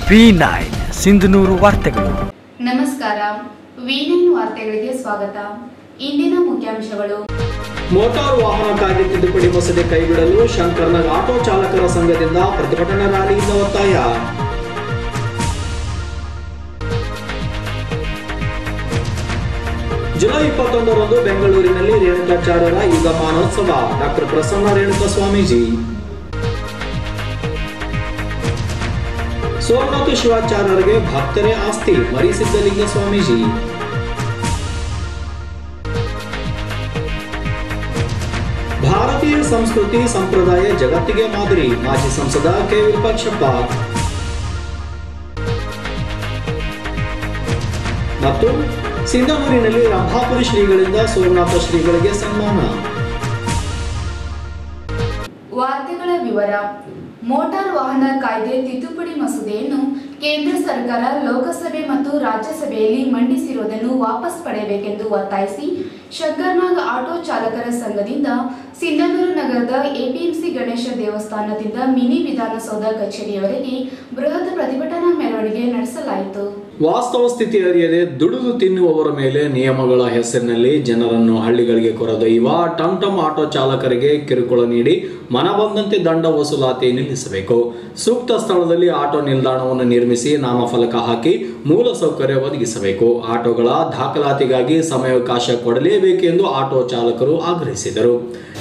V nine Sindhanur ವಾರ್ತೆಗಳು ನಮಸ್ಕಾರ ವಿ9 ವಾರ್ತೆಗಳಿಗೆ ಸ್ವಾಗತ ಇಂದಿನ ಮುಖ್ಯಾಂಶಗಳು ಮೋಟಾರು ವಾಹನ ಕಾಯ್ದೆ ತಿದ್ದುಪಡಿ ಮಸೂದೆ ಕೈಬಿಡಲು ಶಂಕರ್ನಗರ್ ಆಟೋ ಚಾಲಕರ ಸಂಘದಿಂದ ಪ್ರತಿಭಟನಾ ರ್ಯಾಲಿಯಿಂದ ಒತ್ತಾಯ ಜುಲೈ ಇಪ್ಪತ್ತೊಂದರಂದು ಬೆಂಗಳೂರಿನಲ್ಲಿ ರೇಣುಕಾಚಾರ್ಯರ ಯುಗ ಮಾನೋತ್ಸವ ಡಾಕ್ಟರ್ ಪ್ರಸನ್ನ ರೇಣುಕಾ ಸ್ವಾಮೀಜಿ ಸೋಮನಾಥ ಶಿವಾಚಾರ್ಯರಿಗೆ ಭಕ್ತರೇ ಆಸ್ತಿ ಮರಿಸಿದ್ದಲಿಂಗ ಸ್ವಾಮೀಜಿ ಭಾರತೀಯ ಸಂಸ್ಕೃತಿ ಸಂಪ್ರದಾಯ ಜಗತ್ತಿಗೆ ಮಾದರಿ ಮಾಜಿ ಸಂಸದ ಕೆ ವಿರೂಪಾಕ್ಷಪ್ಪ ಮತ್ತು ಸಿಂಗಾಪುರಿನಲ್ಲಿ ರಂಭಾಪುರಿ ಶ್ರೀಗಳಿಂದ ಸೋಮನಾಥ ಶ್ರೀಗಳಿಗೆ ಸನ್ಮಾನ ವಾರ್ತೆಗಳ ವಿವರ ಮೋಟಾರ್ ವಾಹನ ಕಾಯ್ದೆ ತಿದ್ದುಪಡಿ ಮಸೂದೆಯನ್ನು ಕೇಂದ್ರ ಸರ್ಕಾರ ಲೋಕಸಭೆ ಮತ್ತು ರಾಜ್ಯಸಭೆಯಲ್ಲಿ ಮಂಡಿಸಿರುವುದನ್ನು ವಾಪಸ್ ಪಡೆಯಬೇಕೆಂದು ಒತ್ತಾಯಿಸಿ ಶಂಕರ್ನಾಗ್ ಆಟೋ ಚಾಲಕರ ಸಂಘದಿಂದ ಸಿಂಧನೂರು ನಗರದ ಎಪಿಎಂಸಿ ಗಣೇಶ ದೇವಸ್ಥಾನದಿಂದ ಮಿನಿ ವಿಧಾನಸೌಧ ಕಚೇರಿಯವರೆಗೆ ಬೃಹತ್ ಪ್ರತಿಭಟನಾ ಮೆರವಣಿಗೆ ನಡೆಸಲಾಯಿತು ವಾಸ್ತವ ಸ್ಥಿತಿ ಅರಿಯದೆ ದುಡಿದು ತಿನ್ನುವವರ ಮೇಲೆ ನಿಯಮಗಳ ಹೆಸರಿನಲ್ಲಿ ಜನರನ್ನು ಹಳ್ಳಿಗಳಿಗೆ ಕೊರೆದೊಯ್ಯುವ ಟಮ್ ಟಮ್ ಆಟೋ ಚಾಲಕರಿಗೆ ಕಿರುಕುಳ ನೀಡಿ ಮನಬಂದಂತೆ ದಂಡ ವಸೂಲಾತಿ ನಿಲ್ಲಿಸಬೇಕು ಸೂಕ್ತ ಸ್ಥಳದಲ್ಲಿ ಆಟೋ ನಿಲ್ದಾಣವನ್ನು ನಿರ್ಮಿಸಿ ನಾಮಫಲಕ ಹಾಕಿ ಮೂಲ ಸೌಕರ್ಯ ಒದಗಿಸಬೇಕು ಆಟೋಗಳ ದಾಖಲಾತಿಗಾಗಿ ಸಮಯಾವಕಾಶ ಕೊಡಲೇಬೇಕೆಂದು ಆಟೋ ಚಾಲಕರು ಆಗ್ರಹಿಸಿದರು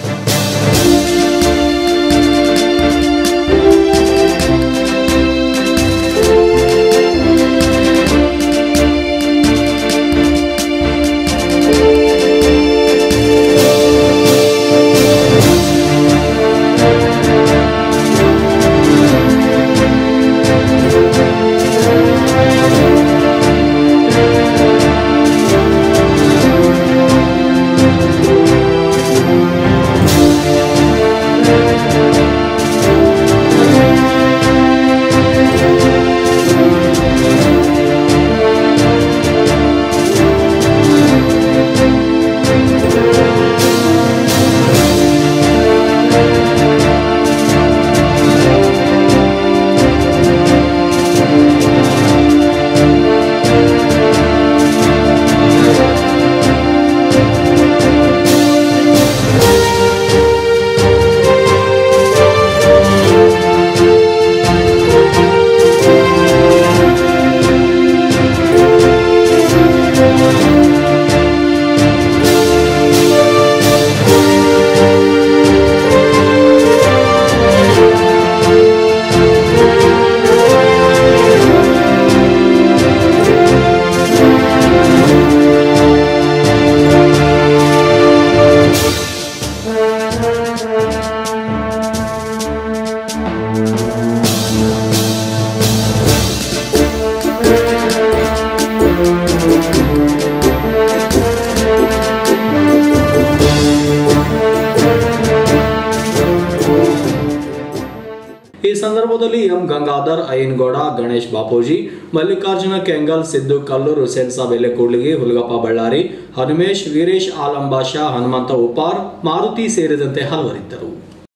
ಈ ಸಂದರ್ಭದಲ್ಲಿ ಎಂ ಗಂಗಾಧರ್ ಅಯ್ಯನಗೌಡ ಗಣೇಶ್ ಬಾಪೂಜಿ ಮಲ್ಲಿಕಾರ್ಜುನ ಕೆಂಗಲ್ ಸಿದ್ದು ಕಲ್ಲೂರ್ ಹುಸೇನ್ ಸಾಬ್ ಎಲೆಕೂಡ್ಲಿಗಿ ಹುಲಗಪ್ಪ ಬಳ್ಳಾರಿ ಹನುಮೇಶ್ ವೀರೇಶ್ ಆಲಂಬಾಷಾ ಹನುಮಂತ ಉಪಾರ್ ಮಾರುತಿ ಸೇರಿದಂತೆ ಹಲವರಿದ್ದರು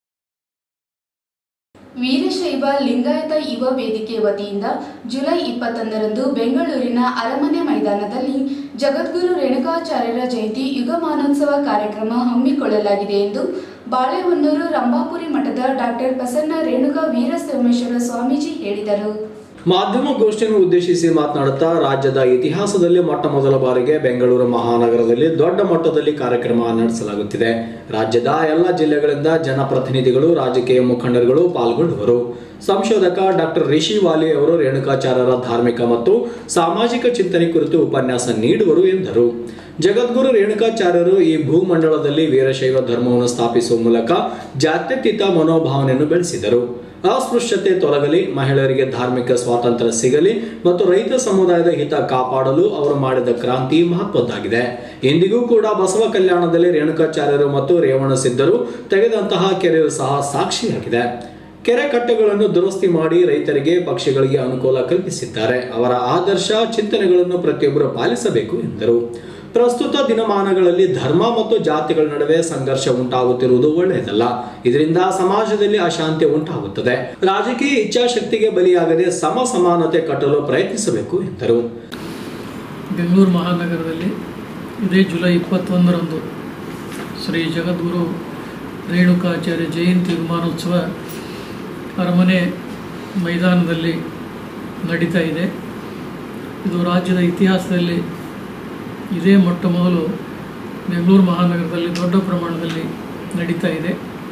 ವೀರಶೈವ ಲಿಂಗಾಯತ ಯುವ ವೇದಿಕೆ ವತಿಯಿಂದ ಜುಲೈ ಇಪ್ಪತ್ತೊಂದರಂದು ಬೆಂಗಳೂರಿನ ಅರಮನೆ ಮೈದಾನದಲ್ಲಿ ಜಗದ್ಗುರು ರೇಣುಕಾಚಾರ್ಯರ ಜಯಂತಿ ಯುಗಮಾನೋತ್ಸವ ಕಾರ್ಯಕ್ರಮ ಹಮ್ಮಿಕೊಳ್ಳಲಾಗಿದೆ ಎಂದು ಬಾಳೆಹೊನ್ನೂರು ರಂಭಾಪುರಿ ಮಠದ ಡಾಕ್ಟರ್ ಪ್ರಸನ್ನ ರೇಣುಕಾ ವೀರಸೋಮೇಶ್ವರ ಸ್ವಾಮೀಜಿ ಹೇಳಿದರು ಮಾಧ್ಯಮ ಗೋಷ್ಠಿಯನ್ನು ಉದ್ದೇಶಿಸಿ ಮಾತನಾಡುತ್ತಾ ರಾಜ್ಯದ ಇತಿಹಾಸದಲ್ಲಿ ಮೊಟ್ಟ ಮೊದಲ ಬಾರಿಗೆ ಬೆಂಗಳೂರು ಮಹಾನಗರದಲ್ಲಿ ದೊಡ್ಡ ಮಟ್ಟದಲ್ಲಿ ಕಾರ್ಯಕ್ರಮ ನಡೆಸಲಾಗುತ್ತಿದೆ ರಾಜ್ಯದ ಎಲ್ಲ ಜಿಲ್ಲೆಗಳಿಂದ ಜನಪ್ರತಿನಿಧಿಗಳು ರಾಜಕೀಯ ಮುಖಂಡರುಗಳು ಪಾಲ್ಗೊಳ್ಳುವರು ಸಂಶೋಧಕ ಡಾಕ್ಟರ್ ರಿಷಿ ವಾಲಿ ಅವರು ರೇಣುಕಾಚಾರ್ಯರ ಧಾರ್ಮಿಕ ಮತ್ತು ಸಾಮಾಜಿಕ ಚಿಂತನೆ ಕುರಿತು ಉಪನ್ಯಾಸ ನೀಡುವರು ಎಂದರು ಜಗದ್ಗುರು ರೇಣುಕಾಚಾರ್ಯರು ಈ ಭೂಮಂಡಲದಲ್ಲಿ ವೀರಶೈವ ಧರ್ಮವನ್ನು ಸ್ಥಾಪಿಸುವ ಮೂಲಕ ಜಾತ್ಯತೀತ ಮನೋಭಾವನೆಯನ್ನು ಬೆಳೆಸಿದರು ಅಸ್ಪೃಶ್ಯತೆ ತೊಲಗಲಿ ಮಹಿಳೆಯರಿಗೆ ಧಾರ್ಮಿಕ ಸ್ವಾತಂತ್ರ್ಯ ಸಿಗಲಿ ಮತ್ತು ರೈತ ಸಮುದಾಯದ ಹಿತ ಕಾಪಾಡಲು ಅವರು ಮಾಡಿದ ಕ್ರಾಂತಿ ಮಹತ್ವದ್ದಾಗಿದೆ ಇಂದಿಗೂ ಕೂಡ ಬಸವ ಕಲ್ಯಾಣದಲ್ಲಿ ರೇಣುಕಾಚಾರ್ಯರು ಮತ್ತು ರೇವಣ ಸಿದ್ಧರು ತೆಗೆದಂತಹ ಕೆರೆಯು ಸಹ ಸಾಕ್ಷಿಯಾಗಿದೆ ಕೆರೆ ಕಟ್ಟೆಗಳನ್ನು ದುರಸ್ತಿ ಮಾಡಿ ರೈತರಿಗೆ ಪಕ್ಷಿಗಳಿಗೆ ಅನುಕೂಲ ಕಲ್ಪಿಸಿದ್ದಾರೆ ಅವರ ಆದರ್ಶ ಚಿಂತನೆಗಳನ್ನು ಪ್ರತಿಯೊಬ್ಬರು ಪಾಲಿಸಬೇಕು ಎಂದರು ಪ್ರಸ್ತುತ ದಿನಮಾನಗಳಲ್ಲಿ ಧರ್ಮ ಮತ್ತು ಜಾತಿಗಳ ನಡುವೆ ಸಂಘರ್ಷ ಉಂಟಾಗುತ್ತಿರುವುದು ಒಳ್ಳೆಯದಲ್ಲ ಇದರಿಂದ ಸಮಾಜದಲ್ಲಿ ಅಶಾಂತಿ ಉಂಟಾಗುತ್ತದೆ ರಾಜಕೀಯ ಇಚ್ಛಾಶಕ್ತಿಗೆ ಬಲಿಯಾಗದೆ ಸಮ ಸಮಾನತೆ ಕಟ್ಟಲು ಪ್ರಯತ್ನಿಸಬೇಕು ಎಂದರು ಬೆಂಗಳೂರು ಮಹಾನಗರದಲ್ಲಿ ಇದೇ ಜುಲೈ ಇಪ್ಪತ್ತೊಂದರಂದು ಶ್ರೀ ಜಗದ್ಗುರು ರೇಣುಕಾಚಾರ್ಯ ಜಯಂತಿ ವಿಮಾನೋತ್ಸವ ಅರಮನೆ ಮೈದಾನದಲ್ಲಿ ನಡೀತಾ ಇದೆ ಇದು ರಾಜ್ಯದ ಇತಿಹಾಸದಲ್ಲಿ ಇದೇ ಮೊಟ್ಟ ಮೊದಲು ಬೆಂಗಳೂರು ಮಹಾನಗರದಲ್ಲಿ ದೊಡ್ಡ ಪ್ರಮಾಣದಲ್ಲಿ ನಡೀತಾ ಇದೆ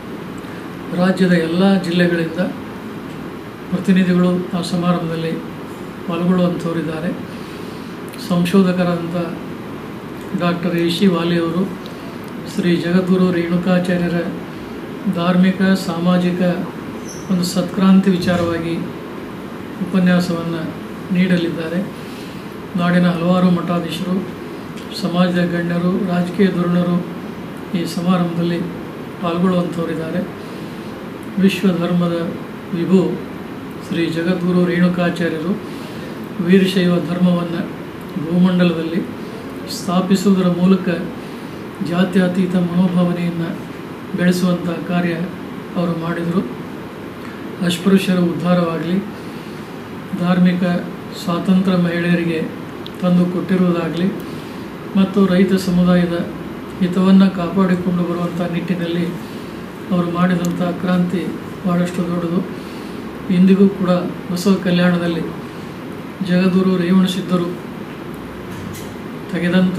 ರಾಜ್ಯದ ಎಲ್ಲ ಜಿಲ್ಲೆಗಳಿಂದ ಪ್ರತಿನಿಧಿಗಳು ಆ ಸಮಾರಂಭದಲ್ಲಿ ಪಾಲ್ಗೊಳ್ಳುವಂಥವರಿದ್ದಾರೆ ಸಂಶೋಧಕರಾದಂಥ ಡಾಕ್ಟರ್ ಎ ಶಿ ವಾಲಿಯವರು ಶ್ರೀ ಜಗದ್ಗುರು ರೇಣುಕಾಚಾರ್ಯರ ಧಾರ್ಮಿಕ ಸಾಮಾಜಿಕ ಒಂದು ಸತ್ಕ್ರಾಂತಿ ವಿಚಾರವಾಗಿ ಉಪನ್ಯಾಸವನ್ನು ನೀಡಲಿದ್ದಾರೆ ನಾಡಿನ ಹಲವಾರು ಮಠಾಧೀಶರು ಸಮಾಜದ ಗಣ್ಯರು ರಾಜಕೀಯ ಧುರೀಣರು ಈ ಸಮಾರಂಭದಲ್ಲಿ ಪಾಲ್ಗೊಳ್ಳುವಂಥವರಿದ್ದಾರೆ ವಿಶ್ವ ಧರ್ಮದ ವಿಭು ಶ್ರೀ ಜಗದ್ಗುರು ರೇಣುಕಾಚಾರ್ಯರು ವೀರಶೈವ ಧರ್ಮವನ್ನು ಭೂಮಂಡಲದಲ್ಲಿ ಸ್ಥಾಪಿಸುವುದರ ಮೂಲಕ ಜಾತ್ಯತೀತ ಮನೋಭಾವನೆಯನ್ನು ಬೆಳೆಸುವಂಥ ಕಾರ್ಯ ಅವರು ಮಾಡಿದರು ಅಸ್ಪೃಶ್ಯರ ಉದ್ಧಾರವಾಗಲಿ ಧಾರ್ಮಿಕ ಸ್ವಾತಂತ್ರ್ಯ ಮಹಿಳೆಯರಿಗೆ ತಂದು ಕೊಟ್ಟಿರುವುದಾಗಲಿ ಮತ್ತು ರೈತ ಸಮುದಾಯದ ಹಿತವನ್ನು ಕಾಪಾಡಿಕೊಂಡು ಬರುವಂಥ ನಿಟ್ಟಿನಲ್ಲಿ ಅವರು ಮಾಡಿದಂಥ ಕ್ರಾಂತಿ ಭಾಳಷ್ಟು ದೊಡ್ಡದು ಇಂದಿಗೂ ಕೂಡ ಬಸವ ಕಲ್ಯಾಣದಲ್ಲಿ ಜಗದ್ಗುರು ರೇವಣಸಿದ್ಧರು ತೆಗೆದಂಥ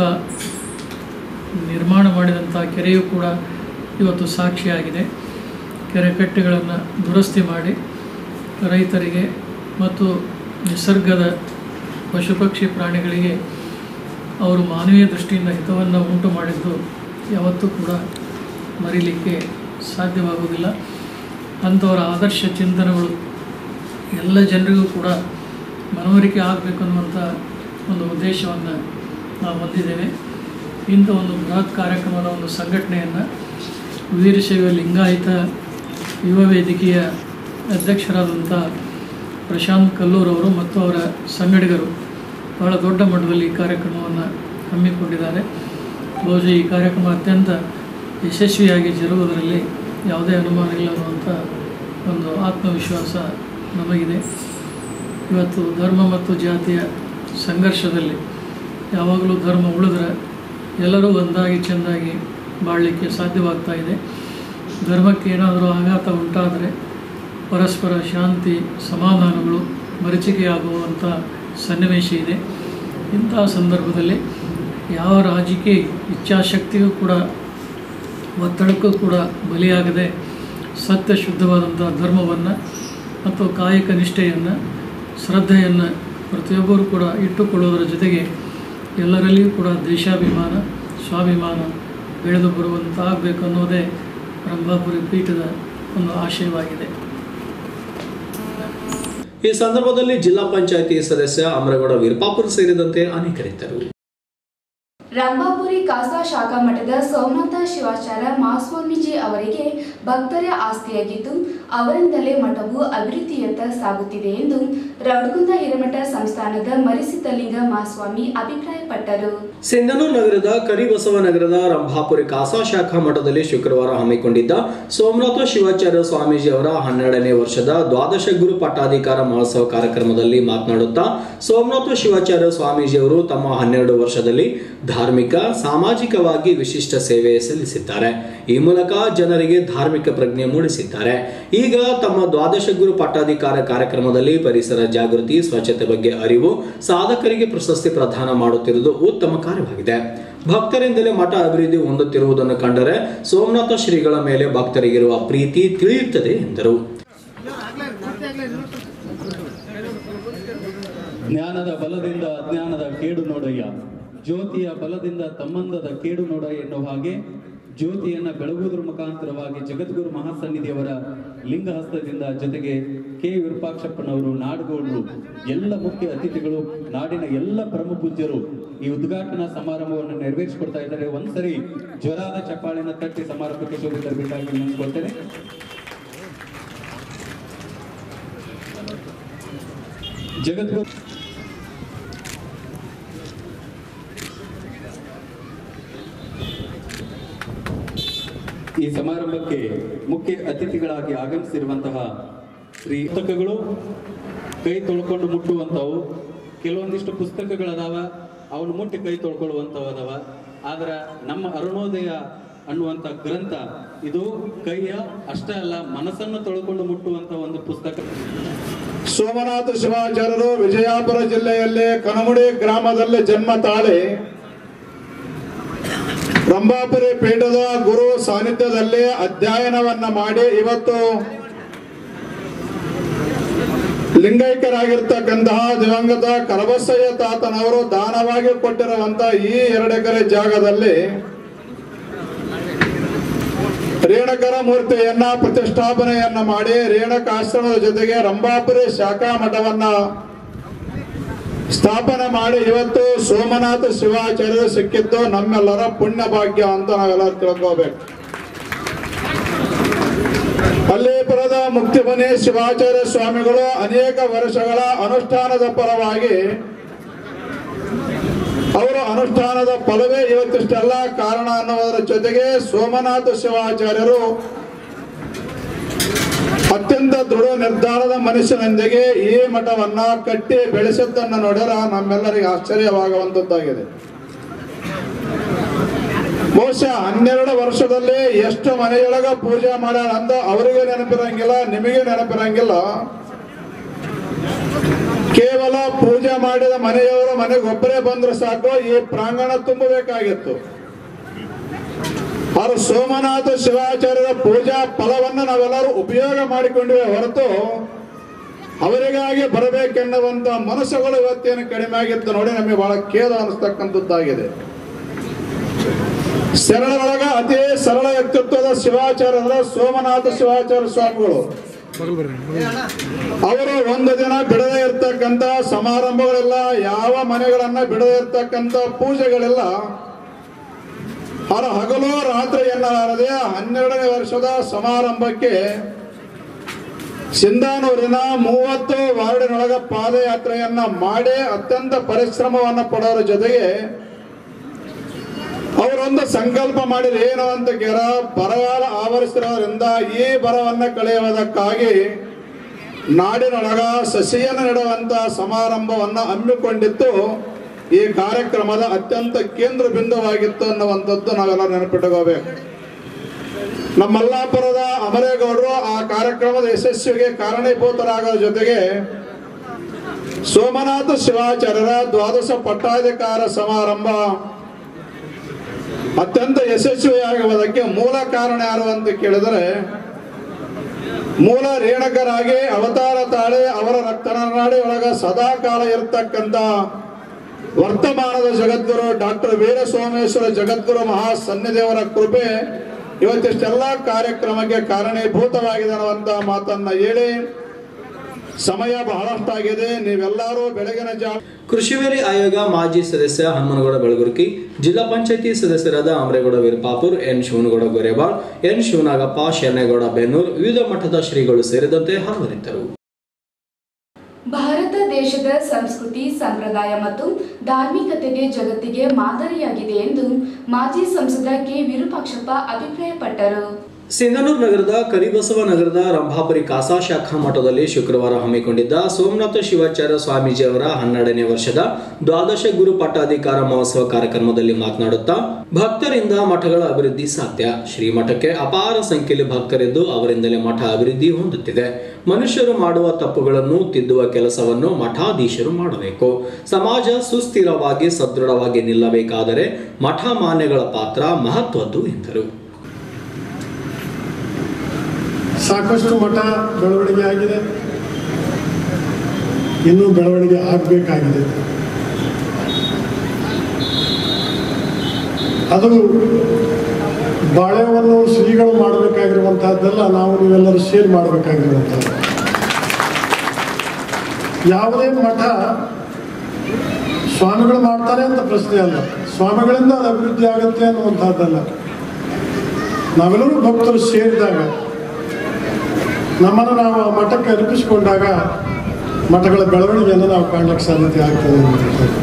ನಿರ್ಮಾಣ ಮಾಡಿದಂಥ ಕೆರೆಯು ಕೂಡ ಇವತ್ತು ಸಾಕ್ಷಿಯಾಗಿದೆ ಕೆರೆಕಟ್ಟೆಗಳನ್ನು ದುರಸ್ತಿ ಮಾಡಿ ರೈತರಿಗೆ ಮತ್ತು ನಿಸರ್ಗದ ಪಶುಪಕ್ಷಿ ಪ್ರಾಣಿಗಳಿಗೆ ಅವರು ಮಾನವೀಯ ದೃಷ್ಟಿಯಿಂದ ಹಿತವನ್ನು ಉಂಟು ಮಾಡಿದ್ದು ಯಾವತ್ತೂ ಕೂಡ ಮರೀಲಿಕ್ಕೆ ಸಾಧ್ಯವಾಗುವುದಿಲ್ಲ ಅಂಥವರ ಆದರ್ಶ ಚಿಂತನೆಗಳು ಎಲ್ಲ ಜನರಿಗೂ ಕೂಡ ಮನವರಿಕೆ ಆಗಬೇಕು ಅನ್ನುವಂಥ ಒಂದು ಉದ್ದೇಶವನ್ನು ನಾವು ಹೊಂದಿದ್ದೇವೆ ಇಂಥ ಒಂದು ಬೃಹತ್ ಕಾರ್ಯಕ್ರಮದ ಒಂದು ಸಂಘಟನೆಯನ್ನು ವೀರಶೈವ ಲಿಂಗಾಯತ ಯುವ ವೇದಿಕೆಯ ಅಧ್ಯಕ್ಷರಾದಂಥ ಪ್ರಶಾಂತ್ ಕಲ್ಲೂರವರು ಮತ್ತು ಅವರ ಸಂಗಡಿಗರು ಬಹಳ ದೊಡ್ಡ ಮಟ್ಟದಲ್ಲಿ ಈ ಕಾರ್ಯಕ್ರಮವನ್ನು ಹಮ್ಮಿಕೊಂಡಿದ್ದಾರೆ ಬಹುಶಃ ಈ ಕಾರ್ಯಕ್ರಮ ಅತ್ಯಂತ ಯಶಸ್ವಿಯಾಗಿ ಜರುಗುವುದರಲ್ಲಿ ಯಾವುದೇ ಅನುಮಾನ ಇಲ್ಲ ಅನ್ನುವಂಥ ಒಂದು ಆತ್ಮವಿಶ್ವಾಸ ನಮಗಿದೆ ಇವತ್ತು ಧರ್ಮ ಮತ್ತು ಜಾತಿಯ ಸಂಘರ್ಷದಲ್ಲಿ ಯಾವಾಗಲೂ ಧರ್ಮ ಉಳಿದ್ರೆ ಎಲ್ಲರೂ ಒಂದಾಗಿ ಚೆಂದಾಗಿ ಬಾಳಲಿಕ್ಕೆ ಸಾಧ್ಯವಾಗ್ತಾ ಇದೆ ಧರ್ಮಕ್ಕೆ ಏನಾದರೂ ಆಘಾತ ಉಂಟಾದರೆ ಪರಸ್ಪರ ಶಾಂತಿ ಸಮಾಧಾನಗಳು ಮರೀಚಿಕೆಯಾಗುವಂಥ ಸನ್ನಿವೇಶ ಇದೆ ಇಂತಹ ಸಂದರ್ಭದಲ್ಲಿ ಯಾವ ರಾಜಕೀಯ ಇಚ್ಛಾಶಕ್ತಿಗೂ ಕೂಡ ಒತ್ತಡಕ್ಕೂ ಕೂಡ ಬಲಿಯಾಗದೆ ಸತ್ಯ ಶುದ್ಧವಾದಂಥ ಧರ್ಮವನ್ನು ಮತ್ತು ಕಾಯಕ ನಿಷ್ಠೆಯನ್ನು ಶ್ರದ್ಧೆಯನ್ನು ಪ್ರತಿಯೊಬ್ಬರೂ ಕೂಡ ಇಟ್ಟುಕೊಳ್ಳುವುದರ ಜೊತೆಗೆ ಎಲ್ಲರಲ್ಲಿಯೂ ಕೂಡ ದೇಶಾಭಿಮಾನ ಸ್ವಾಭಿಮಾನ ಬೆಳೆದು ಬರುವಂತಾಗಬೇಕು ಅನ್ನೋದೇ ರಂಭಾಪುರಿ ಪೀಠದ ಒಂದು ಆಶಯವಾಗಿದೆ ಈ ಸಂದರ್ಭದಲ್ಲಿ ಜಿಲ್ಲಾ ಪಂಚಾಯಿತಿ ಸದಸ್ಯ ಅಮರಗೌಡ ವೀರಪಾಪುರ ಸೇರಿದಂತೆ ಅನೇಕರಿದ್ದರು ರಂಭಾಪುರಿ ಕಾಸಾ ಶಾಖಾ ಮಠದ ಸೋಮನಾಥ ಶಿವಾಚಾರ್ಯ ಮಹಾಸ್ವಾಮೀಜಿ ಅವರಿಗೆ ಭಕ್ತರ ಆಸ್ತಿಯಾಗಿದ್ದು ಅವರಿಂದಲೇ ಮಠವು ಅಭಿವೃದ್ಧಿಯತ್ತ ಸಾಗುತ್ತಿದೆ ಎಂದು ರೌಡಗುಂದ ಹಿರೇಮಠ ಸಂಸ್ಥಾನದ ಮರಿಸಿದ್ದಲಿಂಗ ಮಹಾಸ್ವಾಮಿ ಅಭಿಪ್ರಾಯಪಟ್ಟರು ಸಿಂಧನೂರು ನಗರದ ಕರಿಬಸವ ನಗರದ ರಂಭಾಪುರಿ ಕಾಸಾ ಶಾಖಾ ಮಠದಲ್ಲಿ ಶುಕ್ರವಾರ ಹಮ್ಮಿಕೊಂಡಿದ್ದ ಸೋಮನಾಥ ಶಿವಾಚಾರ್ಯ ಸ್ವಾಮೀಜಿ ಅವರ ಹನ್ನೆರಡನೇ ವರ್ಷದ ದ್ವಾದಶ ಗುರು ಪಟ್ಟಾಧಿಕಾರ ಮಹೋತ್ಸವ ಕಾರ್ಯಕ್ರಮದಲ್ಲಿ ಮಾತನಾಡುತ್ತಾ ಸೋಮನಾಥ ಶಿವಾಚಾರ್ಯ ಸ್ವಾಮೀಜಿ ಅವರು ತಮ್ಮ ಹನ್ನೆರಡು ವರ್ಷದಲ್ಲಿ ಧಾರ್ಮಿಕ ಸಾಮಾಜಿಕವಾಗಿ ವಿಶಿಷ್ಟ ಸೇವೆ ಸಲ್ಲಿಸಿದ್ದಾರೆ ಈ ಮೂಲಕ ಜನರಿಗೆ ಧಾರ್ಮಿಕ ಪ್ರಜ್ಞೆ ಮೂಡಿಸಿದ್ದಾರೆ ಈಗ ತಮ್ಮ ದ್ವಾದಶ ಗುರು ಪಟ್ಟಾಧಿಕಾರ ಕಾರ್ಯಕ್ರಮದಲ್ಲಿ ಪರಿಸರ ಜಾಗೃತಿ ಸ್ವಚ್ಛತೆ ಬಗ್ಗೆ ಅರಿವು ಸಾಧಕರಿಗೆ ಪ್ರಶಸ್ತಿ ಪ್ರದಾನ ಮಾಡುತ್ತಿರುವುದು ಉತ್ತಮ ಕಾರ್ಯವಾಗಿದೆ ಭಕ್ತರಿಂದಲೇ ಮಠ ಅಭಿವೃದ್ಧಿ ಹೊಂದುತ್ತಿರುವುದನ್ನು ಕಂಡರೆ ಸೋಮನಾಥ ಶ್ರೀಗಳ ಮೇಲೆ ಭಕ್ತರಿಗಿರುವ ಪ್ರೀತಿ ತಿಳಿಯುತ್ತದೆ ಎಂದರು ಜ್ಞಾನದ ಬಲದಿಂದ ಅಜ್ಞಾನದ ಕೇಡು ನೋಡಯ್ಯ ಜ್ಯೋತಿಯ ಬಲದಿಂದ ತಮ್ಮಂದದ ಕೇಡು ನೋಡ ಎನ್ನುವ ಹಾಗೆ ಜ್ಯೋತಿಯನ್ನ ಬೆಳಗುವುದರ ಮುಖಾಂತರವಾಗಿ ಜಗದ್ಗುರು ಮಹಾಸನ್ನಿಧಿಯವರ ಲಿಂಗಹಸ್ತದಿಂದ ಜೊತೆಗೆ ಕೆ ವಿರೂಪಾಕ್ಷಪ್ಪನವರು ನಾಡಗೌಡರು ಎಲ್ಲ ಮುಖ್ಯ ಅತಿಥಿಗಳು ನಾಡಿನ ಎಲ್ಲ ಪ್ರಮುಖ ಪೂಜ್ಯರು ಈ ಉದ್ಘಾಟನಾ ಸಮಾರಂಭವನ್ನು ನೆರವೇರಿಸಿಕೊಡ್ತಾ ಇದ್ದಾರೆ ಒಂದ್ಸರಿ ಜ್ವರಾದ ಚಪ್ಪಾಳೆನ ತಟ್ಟಿ ಸಮಾರಂಭಕ್ಕೆ ಶೋಭೆ ತರಬೇಕಾಗಿ ನೆನೆಸ್ಕೊಳ್ತೇನೆ ಜಗದ್ಗುರು ಈ ಸಮಾರಂಭಕ್ಕೆ ಮುಖ್ಯ ಅತಿಥಿಗಳಾಗಿ ಆಗಮಿಸಿರುವಂತಹ ಶ್ರೀ ಪುಸ್ತಕಗಳು ಕೈ ತೊಳ್ಕೊಂಡು ಮುಟ್ಟುವಂಥವು ಕೆಲವೊಂದಿಷ್ಟು ಪುಸ್ತಕಗಳದಾವ ಅವನು ಮುಟ್ಟಿ ಕೈ ತೊಳ್ಕೊಳ್ಳುವಂಥವು ಅದಾವ ಆದ್ರೆ ನಮ್ಮ ಅರುಣೋದಯ ಅನ್ನುವಂಥ ಗ್ರಂಥ ಇದು ಕೈಯ ಅಷ್ಟೇ ಅಲ್ಲ ಮನಸ್ಸನ್ನು ತೊಳ್ಕೊಂಡು ಮುಟ್ಟುವಂಥ ಒಂದು ಪುಸ್ತಕ ಸೋಮನಾಥ ಶಿವಾಚಾರ್ಯರು ವಿಜಯಪುರ ಜಿಲ್ಲೆಯಲ್ಲಿ ಕನಮುಡಿ ಗ್ರಾಮದಲ್ಲಿ ಜನ್ಮ ತಾಳಿ ರಂಭಾಪುರಿ ಪೀಠದ ಗುರು ಸಾನ್ನಿಧ್ಯದಲ್ಲಿ ಅಧ್ಯಯನವನ್ನ ಮಾಡಿ ಇವತ್ತು ಲಿಂಗೈಕ್ಯರಾಗಿರ್ತಕ್ಕಂತಹ ದಿವಂಗತ ಕರಬಸಯ್ಯ ತಾತನವರು ದಾನವಾಗಿ ಕೊಟ್ಟಿರುವಂತ ಈ ಎರಡು ಎಕರೆ ಜಾಗದಲ್ಲಿ ರೇಣಕರ ಮೂರ್ತಿಯನ್ನ ಪ್ರತಿಷ್ಠಾಪನೆಯನ್ನ ಮಾಡಿ ರೇಣಕ ಆಶ್ರಮದ ಜೊತೆಗೆ ರಂಭಾಪುರಿ ಶಾಖಾ ಮಠವನ್ನ ಸ್ಥಾಪನೆ ಮಾಡಿ ಇವತ್ತು ಸೋಮನಾಥ ಶಿವಾಚಾರ್ಯರು ಸಿಕ್ಕಿದ್ದು ನಮ್ಮೆಲ್ಲರ ಪುಣ್ಯ ಭಾಗ್ಯ ಅಂತ ನಾವೆಲ್ಲರೂ ತಿಳ್ಕೋಬೇಕು ಅಲ್ಲಿಪುರದ ಮುಕ್ತಿಮನೆ ಶಿವಾಚಾರ್ಯ ಸ್ವಾಮಿಗಳು ಅನೇಕ ವರ್ಷಗಳ ಅನುಷ್ಠಾನದ ಪರವಾಗಿ ಅವರ ಅನುಷ್ಠಾನದ ಫಲವೇ ಇವತ್ತಿಷ್ಟೆಲ್ಲ ಕಾರಣ ಅನ್ನುವುದರ ಜೊತೆಗೆ ಸೋಮನಾಥ ಶಿವಾಚಾರ್ಯರು ಅತ್ಯಂತ ದೃಢ ನಿರ್ಧಾರದ ಮನುಷ್ಯನೊಂದಿಗೆ ಈ ಮಠವನ್ನ ಕಟ್ಟಿ ಬೆಳೆಸಿದ್ದನ್ನು ನೋಡಿದ್ರೆ ನಮ್ಮೆಲ್ಲರಿಗೆ ಆಶ್ಚರ್ಯವಾಗುವಂತದ್ದಾಗಿದೆ ಬಹುಶಃ ಹನ್ನೆರಡು ವರ್ಷದಲ್ಲಿ ಎಷ್ಟು ಮನೆಯೊಳಗ ಪೂಜೆ ಮಾಡ್ಯಾರ ಅಂತ ಅವರಿಗೆ ನೆನಪಿರಂಗಿಲ್ಲ ನಿಮಗೆ ನೆನಪಿರಂಗಿಲ್ಲ ಕೇವಲ ಪೂಜೆ ಮಾಡಿದ ಮನೆಯವರು ಮನೆಗೆ ಒಬ್ಬರೇ ಬಂದ್ರೆ ಸಾಕು ಈ ಪ್ರಾಂಗಣ ತುಂಬಬೇಕಾಗಿತ್ತು ಅವರು ಸೋಮನಾಥ ಶಿವಾಚಾರ್ಯರ ಪೂಜಾ ಫಲವನ್ನು ನಾವೆಲ್ಲರೂ ಉಪಯೋಗ ಮಾಡಿಕೊಂಡಿವೆ ಹೊರತು ಅವರಿಗಾಗಿ ಬರಬೇಕೆನ್ನುವಂತ ಮನಸ್ಸುಗಳು ಇವತ್ತೇನು ಕಡಿಮೆ ಆಗಿತ್ತು ನೋಡಿ ನಮಗೆ ಬಹಳ ಖೇದ ಅನಿಸ್ತಕ್ಕಂಥದ್ದಾಗಿದೆ ಸರಳರೊಳಗ ಅತಿ ಸರಳ ವ್ಯಕ್ತಿತ್ವದ ಶಿವಾಚಾರ್ಯರ ಸೋಮನಾಥ ಶಿವಾಚಾರ್ಯ ಸ್ವಾಮಿಗಳು ಅವರು ಒಂದು ದಿನ ಬಿಡದೇ ಇರ್ತಕ್ಕಂಥ ಸಮಾರಂಭಗಳೆಲ್ಲ ಯಾವ ಮನೆಗಳನ್ನ ಬಿಡದೇ ಇರ್ತಕ್ಕಂಥ ಪೂಜೆಗಳೆಲ್ಲ ಅವರ ಹಗಲು ರಾತ್ರಿ ಎನ್ನಲಾರದೆ ಹನ್ನೆರಡನೇ ವರ್ಷದ ಸಮಾರಂಭಕ್ಕೆ ಸಿಂಧಾನೂರಿನ ಮೂವತ್ತು ವಾರ್ಡಿನೊಳಗ ಪಾದಯಾತ್ರೆಯನ್ನ ಮಾಡಿ ಅತ್ಯಂತ ಪರಿಶ್ರಮವನ್ನ ಪಡೋರ ಜೊತೆಗೆ ಅವರೊಂದು ಸಂಕಲ್ಪ ಮಾಡಿದ ಏನು ಅಂತ ಕೇಳ ಬರಗಾಲ ಆವರಿಸಿರೋದ್ರಿಂದ ಈ ಬರವನ್ನ ಕಳೆಯುವುದಕ್ಕಾಗಿ ನಾಡಿನೊಳಗ ಸಸಿಯನ್ನು ನೆಡುವಂತ ಸಮಾರಂಭವನ್ನ ಹಮ್ಮಿಕೊಂಡಿತ್ತು ಈ ಕಾರ್ಯಕ್ರಮದ ಅತ್ಯಂತ ಕೇಂದ್ರ ಬಿಂದುವಾಗಿತ್ತು ಅನ್ನುವಂಥದ್ದು ನಾವೆಲ್ಲ ನೆನಪಿಟ್ಟುಕೋಬೇಕು ನಮ್ಮ ಮಲ್ಲಾಪುರದ ಅಮರೇಗೌಡರು ಆ ಕಾರ್ಯಕ್ರಮದ ಯಶಸ್ವಿಗೆ ಕಾರಣೀಭೂತರಾಗೋ ಜೊತೆಗೆ ಸೋಮನಾಥ ಶಿವಾಚಾರ್ಯರ ದ್ವಾದಶ ಪಟ್ಟಾಧಿಕಾರ ಸಮಾರಂಭ ಅತ್ಯಂತ ಯಶಸ್ವಿಯಾಗುವುದಕ್ಕೆ ಮೂಲ ಕಾರಣ ಯಾರು ಅಂತ ಕೇಳಿದರೆ ಮೂಲ ರೇಣಕರಾಗಿ ಅವತಾರ ತಾಳಿ ಅವರ ರಕ್ತನಾಡಿ ಒಳಗ ಸದಾ ಕಾಲ ಇರತಕ್ಕಂತ ವರ್ತಮಾನದ ಜಗದ್ಗುರು ಡಾಕ್ಟರ್ ವೀರ ಸೋಮೇಶ್ವರ ಜಗದ್ಗುರು ಮಹಾ ಸನ್ನಿದೇವರ ಕೃಪೆ ಇವತ್ತಿಷ್ಟೆಲ್ಲ ಕಾರ್ಯಕ್ರಮಕ್ಕೆ ಕಾರಣೀಭೂತವಾಗಿದೆ ಅನ್ನುವಂತ ಮಾತನ್ನ ಹೇಳಿ ಸಮಯ ಬಹಳಷ್ಟಾಗಿದೆ ನೀವೆಲ್ಲರೂ ಬೆಳಗಿನ ಜಾವ ಕೃಷಿವೇರಿ ಆಯೋಗ ಮಾಜಿ ಸದಸ್ಯ ಹನುಮನಗೌಡ ಬೆಳಗುರ್ಕಿ ಜಿಲ್ಲಾ ಪಂಚಾಯತಿ ಸದಸ್ಯರಾದ ಅಮರೇಗೌಡ ವೀರಪಾಪುರ್ ಎನ್ ಶಿವನಗೌಡ ಗೊರೆಬಾಳ್ ಎನ್ ಶಿವನಾಗಪ್ಪ ಶರಣೇಗೌಡ ಬೆನ್ನೂರ್ ವಿವಿಧ ಮಠದ ಶ್ರೀಗಳು ಸೇರಿದಂತೆ ಹಲವರಿದ್ದರು ಭಾರತ ದೇಶದ ಸಂಸ್ಕೃತಿ ಸಂಪ್ರದಾಯ ಮತ್ತು ಧಾರ್ಮಿಕತೆಗೆ ಜಗತ್ತಿಗೆ ಮಾದರಿಯಾಗಿದೆ ಎಂದು ಮಾಜಿ ಸಂಸದ ಕೆ ವಿರೂಪಾಕ್ಷಪ್ಪ ಅಭಿಪ್ರಾಯಪಟ್ಟರು ಸಿಂಧನೂರು ನಗರದ ಕರಿಬಸವ ನಗರದ ರಂಭಾಪುರಿ ಕಾಸಾ ಶಾಖಾ ಮಠದಲ್ಲಿ ಶುಕ್ರವಾರ ಹಮ್ಮಿಕೊಂಡಿದ್ದ ಸೋಮನಾಥ ಶಿವಾಚಾರ್ಯ ಸ್ವಾಮೀಜಿ ಅವರ ಹನ್ನೆರಡನೇ ವರ್ಷದ ದ್ವಾದಶ ಗುರು ಪಟ್ಟಾಧಿಕಾರ ಮಹೋತ್ಸವ ಕಾರ್ಯಕ್ರಮದಲ್ಲಿ ಮಾತನಾಡುತ್ತಾ ಭಕ್ತರಿಂದ ಮಠಗಳ ಅಭಿವೃದ್ಧಿ ಸಾಧ್ಯ ಶ್ರೀಮಠಕ್ಕೆ ಅಪಾರ ಸಂಖ್ಯೆಯಲ್ಲಿ ಭಕ್ತರಿದ್ದು ಅವರಿಂದಲೇ ಮಠ ಅಭಿವೃದ್ಧಿ ಹೊಂದುತ್ತಿದೆ ಮನುಷ್ಯರು ಮಾಡುವ ತಪ್ಪುಗಳನ್ನು ತಿದ್ದುವ ಕೆಲಸವನ್ನು ಮಠಾಧೀಶರು ಮಾಡಬೇಕು ಸಮಾಜ ಸುಸ್ಥಿರವಾಗಿ ಸದೃಢವಾಗಿ ನಿಲ್ಲಬೇಕಾದರೆ ಮಠ ಮಾನ್ಯಗಳ ಪಾತ್ರ ಮಹತ್ವದ್ದು ಎಂದರು ಸಾಕಷ್ಟು ಮಠ ಬೆಳವಣಿಗೆ ಆಗಿದೆ ಇನ್ನೂ ಬೆಳವಣಿಗೆ ಆಗಬೇಕಾಗಿದೆ ಅದು ಬಾಳೆವನ್ನು ಶ್ರೀಗಳು ಮಾಡಬೇಕಾಗಿರುವಂತಹದ್ದೆಲ್ಲ ನಾವು ನೀವೆಲ್ಲರೂ ಶೇರ್ ಮಾಡಬೇಕಾಗಿರುವಂಥದ್ದು ಯಾವುದೇ ಮಠ ಸ್ವಾಮಿಗಳು ಮಾಡ್ತಾರೆ ಅಂತ ಪ್ರಶ್ನೆ ಅಲ್ಲ ಸ್ವಾಮಿಗಳಿಂದ ಅದು ಅಭಿವೃದ್ಧಿ ಆಗುತ್ತೆ ಅನ್ನುವಂಥದ್ದಲ್ಲ ನಾವೆಲ್ಲರೂ ಭಕ್ತರು ಸೇರಿದಾಗ ನಮ್ಮನ್ನು ನಾವು ಆ ಮಠಕ್ಕೆ ಅರ್ಪಿಸಿಕೊಂಡಾಗ ಮಠಗಳ ಬೆಳವಣಿಗೆಯನ್ನು ನಾವು ಕಾಣಲಿಕ್ಕೆ ಸಾಧ್ಯತೆ ಆಗ್ತದೆ ಅನ್ನುವಂಥದ್ದು.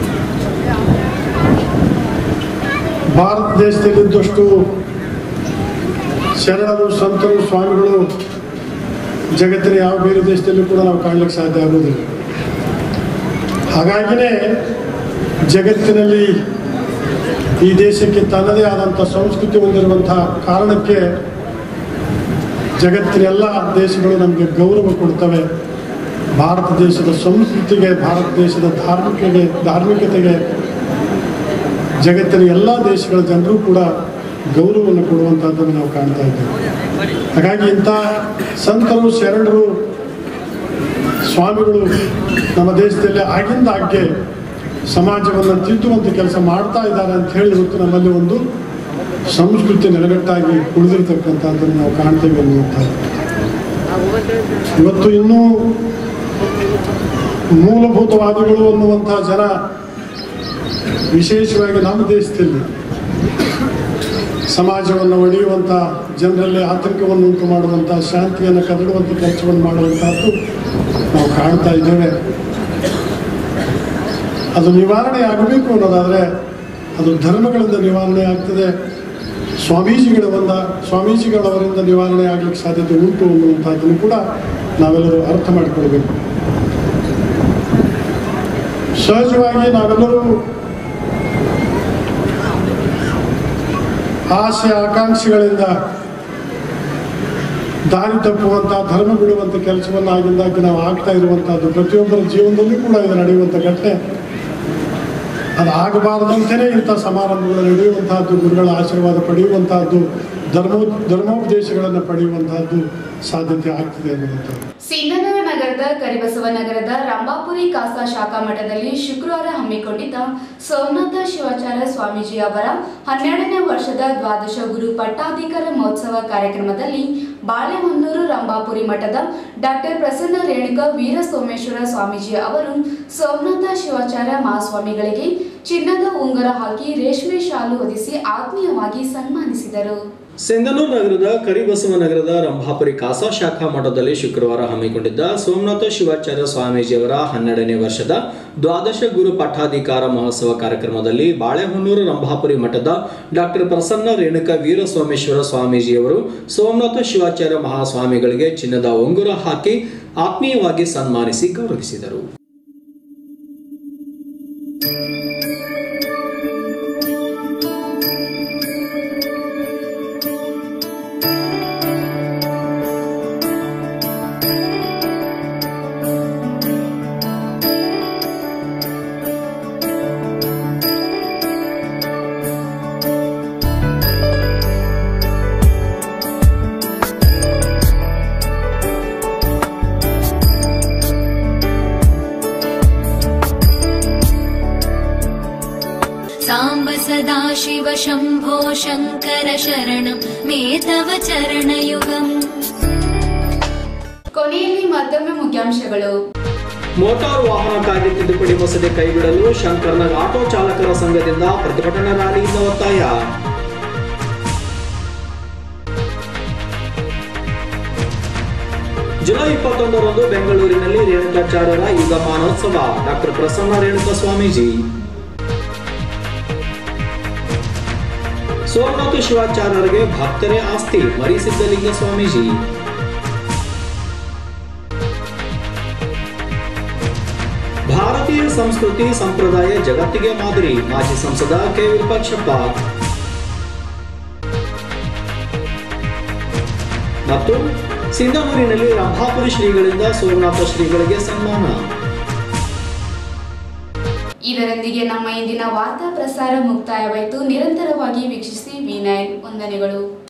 ಭಾರತ ದೇಶದಲ್ಲಿದ್ದಷ್ಟು ಶರಣರು ಸಂತರು ಸ್ವಾಮಿಗಳು ಜಗತ್ತಿನ ಯಾವ ಬೇರೆ ದೇಶದಲ್ಲೂ ಕೂಡ ನಾವು ಕಾಣಲಿಕ್ಕೆ ಸಾಧ್ಯ ಆಗೋದಿಲ್ಲ ಹಾಗಾಗಿನೇ ಜಗತ್ತಿನಲ್ಲಿ ಈ ದೇಶಕ್ಕೆ ತನ್ನದೇ ಆದಂಥ ಸಂಸ್ಕೃತಿ ಹೊಂದಿರುವಂತಹ ಕಾರಣಕ್ಕೆ ಜಗತ್ತಿನ ಎಲ್ಲ ದೇಶಗಳು ನಮಗೆ ಗೌರವ ಕೊಡ್ತವೆ ಭಾರತ ದೇಶದ ಸಂಸ್ಕೃತಿಗೆ ಭಾರತ ದೇಶದ ಧಾರ್ಮಿಕೆಗೆ ಧಾರ್ಮಿಕತೆಗೆ ಜಗತ್ತಿನ ಎಲ್ಲ ದೇಶಗಳ ಜನರು ಕೂಡ ಗೌರವವನ್ನು ಕೊಡುವಂಥದ್ದನ್ನು ನಾವು ಕಾಣ್ತಾ ಇದ್ದೇವೆ ಹಾಗಾಗಿ ಇಂಥ ಸಂತರು ಶರಣರು ಸ್ವಾಮಿಗಳು ನಮ್ಮ ದೇಶದಲ್ಲಿ ಆಗಿಂದಾಗ್ಗೆ ಸಮಾಜವನ್ನು ತಿದ್ದುವಂಥ ಕೆಲಸ ಮಾಡ್ತಾ ಇದ್ದಾರೆ ಅಂತ ಹೇಳಿ ಇವತ್ತು ನಮ್ಮಲ್ಲಿ ಒಂದು ಸಂಸ್ಕೃತಿ ನೆಲೆಗಟ್ಟಾಗಿ ಉಳಿದಿರ್ತಕ್ಕಂಥದ್ದನ್ನು ನಾವು ಕಾಣ್ತೇವೆ ಅನ್ನುವಂಥದ್ದು ಇವತ್ತು ಇನ್ನೂ ಮೂಲಭೂತವಾದಿಗಳು ಅನ್ನುವಂಥ ಜನ ವಿಶೇಷವಾಗಿ ನಮ್ಮ ದೇಶದಲ್ಲಿ ಸಮಾಜವನ್ನು ಒಡೆಯುವಂಥ ಜನರಲ್ಲಿ ಆತಂಕವನ್ನು ಉಂಟು ಮಾಡುವಂಥ ಶಾಂತಿಯನ್ನು ಕದಡುವಂಥ ಕೆಲಸವನ್ನು ಮಾಡುವಂಥದ್ದು ನಾವು ಕಾಣ್ತಾ ಇದ್ದೇವೆ ಅದು ನಿವಾರಣೆ ಆಗಬೇಕು ಅನ್ನೋದಾದರೆ ಅದು ಧರ್ಮಗಳಿಂದ ನಿವಾರಣೆ ಆಗ್ತದೆ ಸ್ವಾಮೀಜಿಗಳ ಒಂದ ಸ್ವಾಮೀಜಿಗಳವರಿಂದ ನಿವಾರಣೆ ಆಗಲಿಕ್ಕೆ ಸಾಧ್ಯತೆ ಉಂಟು ಅನ್ನುವಂಥದ್ದನ್ನು ಕೂಡ ನಾವೆಲ್ಲರೂ ಅರ್ಥ ಮಾಡಿಕೊಳ್ಬೇಕು ಸಹಜವಾಗಿ ನಾವೆಲ್ಲರೂ ಆಸೆ ಆಕಾಂಕ್ಷೆಗಳಿಂದ ದಾರಿ ತಪ್ಪುವಂಥ ಧರ್ಮ ಬಿಡುವಂಥ ಕೆಲಸವನ್ನು ಆಗಿಂದಾಗಿ ನಾವು ಆಗ್ತಾ ಇರುವಂಥದ್ದು ಪ್ರತಿಯೊಬ್ಬರ ಜೀವನದಲ್ಲೂ ಕೂಡ ಇದು ನಡೆಯುವಂಥ ಘಟನೆ ಅದು ಆಗಬಾರದಂತೆಯೇ ಇಂಥ ಸಮಾರಂಭಗಳು ನಡೆಯುವಂತಹದ್ದು ಗುರುಗಳ ಆಶೀರ್ವಾದ ಪಡೆಯುವಂತಹದ್ದು ಧರ್ಮೋ ಧರ್ಮೋಪದೇಶಗಳನ್ನು ಪಡೆಯುವಂತಹದ್ದು ಸಾಧ್ಯತೆ ಆಗ್ತದೆ ಅನ್ನುವಂಥದ್ದು ಸಿಂಧನೂರು ನಗರದ ಕರಿಬಸವ ನಗರದ ರಂಭಾಪುರಿ ಕಾಸಾ ಶಾಖಾ ಮಠದಲ್ಲಿ ಶುಕ್ರವಾರ ಹಮ್ಮಿಕೊಂಡಿದ್ದ ಸೋಮನಾಥ ಶಿವಾಚಾರ್ಯ ಸ್ವಾಮೀಜಿ ಅವರ ಹನ್ನೆರಡನೇ ವರ್ಷದ ದ್ವಾದಶ ಗುರು ಪಟ್ಟಾಧಿಕಾರ ಮಹೋತ್ಸವ ಕಾರ್ಯಕ್ರಮದಲ್ಲಿ ಬಾಳೆಹೊನ್ನೂರು ರಂಭಾಪುರಿ ಮಠದ ಡಾಕ್ಟರ್ ಪ್ರಸನ್ನ ರೇಣುಕ ವೀರ ಸೋಮೇಶ್ವರ ಸ್ವಾಮೀಜಿ ಅವರು ಸೋಮನಾಥ ಶಿವಾಚಾರ್ಯ ಮಹಾಸ್ವಾಮಿಗಳಿಗೆ ಚಿನ್ನದ ಉಂಗುರ ಹಾಕಿ ರೇಷ್ಮೆ ಶಾಲು ಹೊದಿಸಿ ಆತ್ಮೀಯವಾಗಿ ಸನ್ಮಾನಿಸಿದರು ಸಿಂಧನೂರು ನಗರದ ಕರಿಬಸವ ನಗರದ ರಂಭಾಪುರಿ ಕಾಸಾ ಶಾಖಾ ಮಠದಲ್ಲಿ ಶುಕ್ರವಾರ ಹಮ್ಮಿಕೊಂಡಿದ್ದ ಸೋಮನಾಥ ಶಿವಾಚಾರ್ಯ ಸ್ವಾಮೀಜಿಯವರ ಹನ್ನೆರಡನೇ ವರ್ಷದ ದ್ವಾದಶ ಗುರು ಪಟ್ಟಾಧಿಕಾರ ಮಹೋತ್ಸವ ಕಾರ್ಯಕ್ರಮದಲ್ಲಿ ಬಾಳೆಹೊನ್ನೂರು ರಂಭಾಪುರಿ ಮಠದ ಡಾಕ್ಟರ್ ಪ್ರಸನ್ನ ರೇಣುಕ ವೀರ ಸೋಮೇಶ್ವರ ಸ್ವಾಮೀಜಿಯವರು ಸೋಮನಾಥ ಶಿವಾಚಾರ್ಯ ಮಹಾಸ್ವಾಮಿಗಳಿಗೆ ಚಿನ್ನದ ಉಂಗುರ ಹಾಕಿ ಆತ್ಮೀಯವಾಗಿ ಸನ್ಮಾನಿಸಿ ಗೌರವಿಸಿದರು साम्ब सदा शिव शम्भो शङ्कर शरणं मे तव चरणयुगम् ಕೊನೆಯಲ್ಲಿ ಮತ್ತೊಮ್ಮೆ ಮುಖ್ಯಾಂಶಗಳು ಮೋಟಾರು ವಾಹನ ಕಾಯ್ದೆ ತಿದ್ದುಪಡಿ ಮಸೂದೆ ಕೈಬಿಡಲು ಶಂಕರ್ನಾಗ್ ಆಟೋ ಚಾಲಕರ ಸಂಘದಿಂದ ಪ್ರತಿಭಟನಾ ರ್ಯಾಲಿಯಿಂದ ಒತ್ತಾಯ ಜುಲೈ ಇಪ್ಪತ್ತೊಂದರಂದು ಬೆಂಗಳೂರಿನಲ್ಲಿ ರೇಣುಕಾಚಾರ್ಯರ ಯುಗ ಮಾನೋತ್ಸವ ಡಾಕ್ಟರ್ ಪ್ರಸನ್ನ ರೇಣುಕ ಸ್ವಾಮೀಜಿ ಸೋಮನಾಥ ಶಿವಾಚಾರ್ಯರಿಗೆ ಭಕ್ತರೇ ಆಸ್ತಿ ಮರಿಸಿದ್ದಲಿಂಗ ಸ್ವಾಮೀಜಿ ಭಾರತೀಯ ಸಂಸ್ಕೃತಿ ಸಂಪ್ರದಾಯ ಜಗತ್ತಿಗೆ ಮಾದರಿ ಮಾಜಿ ಸಂಸದ ಕೆ ವಿರೂಪಾಕ್ಷಪ್ಪ ಮತ್ತು ಸಿಂಧನೂರಿನಲ್ಲಿ ರಂಭಾಪುರಿ ಶ್ರೀಗಳಿಂದ ಸೋಮನಾಥ ಶ್ರೀಗಳಿಗೆ ಸನ್ಮಾನ ಇದರೊಂದಿಗೆ ನಮ್ಮ ಇಂದಿನ ವಾರ್ತಾ ಪ್ರಸಾರ ಮುಕ್ತಾಯವಾಯಿತು ನಿರಂತರವಾಗಿ ವೀಕ್ಷಿಸಿ ವಿ ನೈನ್ ವಂದನೆಗಳು